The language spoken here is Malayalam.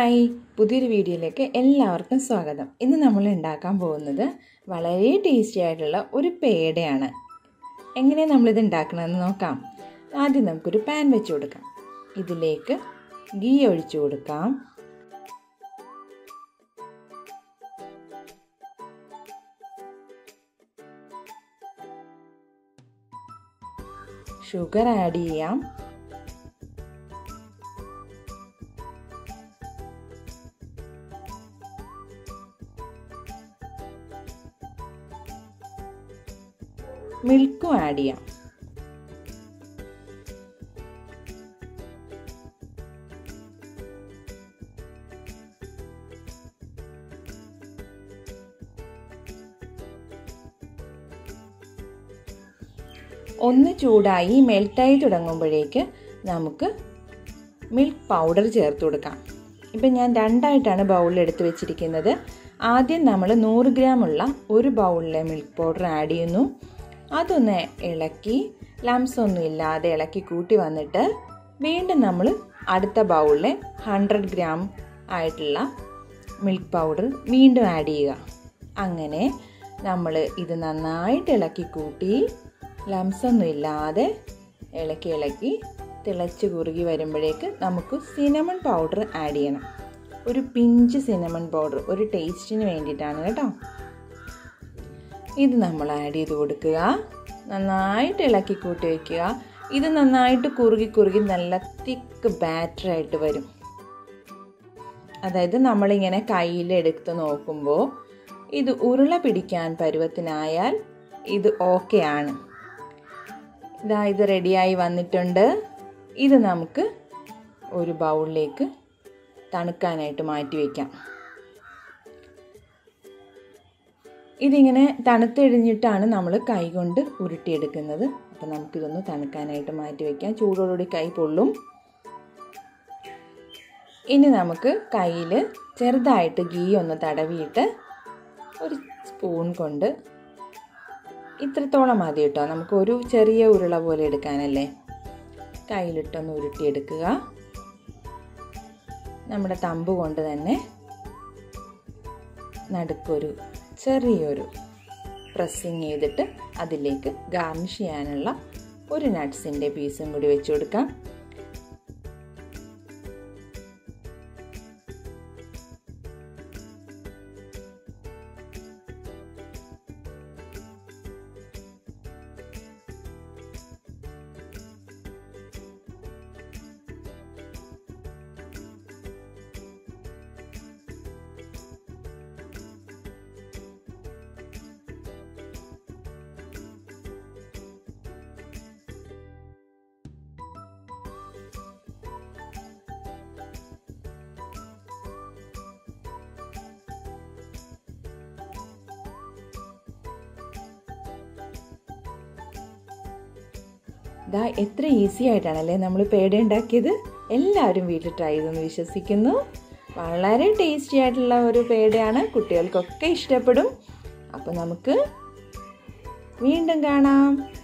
ഹായ് പുതിയൊരു വീഡിയോയിലേക്ക് എല്ലാവർക്കും സ്വാഗതം ഇന്ന് നമ്മൾ ഉണ്ടാക്കാൻ പോകുന്നത് വളരെ ടേസ്റ്റി ആയിട്ടുള്ള ഒരു പേടയാണ് എങ്ങനെ നമ്മളിത് ഉണ്ടാക്കണമെന്ന് നോക്കാം ആദ്യം നമുക്കൊരു പാൻ വെച്ച് കൊടുക്കാം ഇതിലേക്ക് ഗീ ഒഴിച്ചു കൊടുക്കാം ഷുഗർ ആഡ് ചെയ്യാം മിൽക്കും ആഡ് ചെയ്യാം ഒന്ന് ചൂടായി മെൽറ്റായി തുടങ്ങുമ്പോഴേക്ക് നമുക്ക് മിൽക്ക് പൗഡർ ചേർത്ത് കൊടുക്കാം ഇപ്പം ഞാൻ രണ്ടായിട്ടാണ് ബൗളിൽ എടുത്ത് വെച്ചിരിക്കുന്നത് ആദ്യം നമ്മൾ നൂറ് ഗ്രാം ഉള്ള ഒരു ബൗളിലെ മിൽക്ക് പൗഡർ ആഡ് ചെയ്യുന്നു അതൊന്ന് ഇളക്കി ലംസ് ഒന്നും ഇല്ലാതെ ഇളക്കി കൂട്ടി വന്നിട്ട് വീണ്ടും നമ്മൾ അടുത്ത ബൗളിലെ ഹൺഡ്രഡ് ഗ്രാം ആയിട്ടുള്ള മിൽക്ക് പൗഡർ വീണ്ടും ആഡ് ചെയ്യുക അങ്ങനെ നമ്മൾ ഇത് നന്നായിട്ട് ഇളക്കി കൂട്ടി ലംസ് ഒന്നും ഇല്ലാതെ ഇളക്കി ഇളക്കി തിളച്ച് കുറുകി വരുമ്പോഴേക്ക് നമുക്ക് സിനമൺ പൗഡർ ആഡ് ചെയ്യണം ഒരു പിഞ്ച് സിനമൺ പൗഡർ ഒരു ടേസ്റ്റിന് വേണ്ടിയിട്ടാണ് കേട്ടോ ഇത് നമ്മൾ ആഡ് ചെയ്ത് കൊടുക്കുക നന്നായിട്ട് ഇളക്കി കൂട്ടി വയ്ക്കുക ഇത് നന്നായിട്ട് കുറുകി കുറുകി നല്ല തിക്ക് ബാറ്ററായിട്ട് വരും അതായത് നമ്മളിങ്ങനെ കയ്യിലെടുത്ത് നോക്കുമ്പോൾ ഇത് ഉരുള പിടിക്കാൻ പരുവത്തിനായാൽ ഇത് ഓക്കെ ആണ് ഇതാ ഇത് റെഡിയായി വന്നിട്ടുണ്ട് ഇത് നമുക്ക് ഒരു ബൗളിലേക്ക് തണുക്കാനായിട്ട് മാറ്റി വയ്ക്കാം ഇതിങ്ങനെ തണുത്തെഴിഞ്ഞിട്ടാണ് നമ്മൾ കൈ കൊണ്ട് ഉരുട്ടിയെടുക്കുന്നത് അപ്പോൾ നമുക്കിതൊന്ന് തണുക്കാനായിട്ട് മാറ്റി വയ്ക്കാം ചൂടോടുകൂടി കൈ പൊള്ളും ഇനി നമുക്ക് കയ്യിൽ ചെറുതായിട്ട് ഗീ ഒന്ന് തടവിയിട്ട് ഒരു സ്പൂൺ കൊണ്ട് ഇത്രത്തോളം മതി കേട്ടോ നമുക്ക് ഒരു ചെറിയ ഉരുള പോലെ എടുക്കാനല്ലേ കയ്യിലിട്ടൊന്ന് ഉരുട്ടിയെടുക്കുക നമ്മുടെ തമ്പ് കൊണ്ട് തന്നെ നടുക്കൊരു ചെറിയൊരു പ്രസ്സിങ് ചെയ്തിട്ട് അതിലേക്ക് ഗാർണിഷ് ചെയ്യാനുള്ള ഒരു നട്ട്സിൻ്റെ പീസും കൂടി വെച്ച് കൊടുക്കാം ഇതാ എത്ര ഈസി ആയിട്ടാണല്ലേ നമ്മൾ പേട ഉണ്ടാക്കിയത് എല്ലാവരും വീട്ടിൽ ട്രൈ ചെയ്തെന്ന് വിശ്വസിക്കുന്നു വളരെ ടേസ്റ്റി ആയിട്ടുള്ള ഒരു പേടയാണ് കുട്ടികൾക്കൊക്കെ ഇഷ്ടപ്പെടും അപ്പോൾ നമുക്ക് വീണ്ടും കാണാം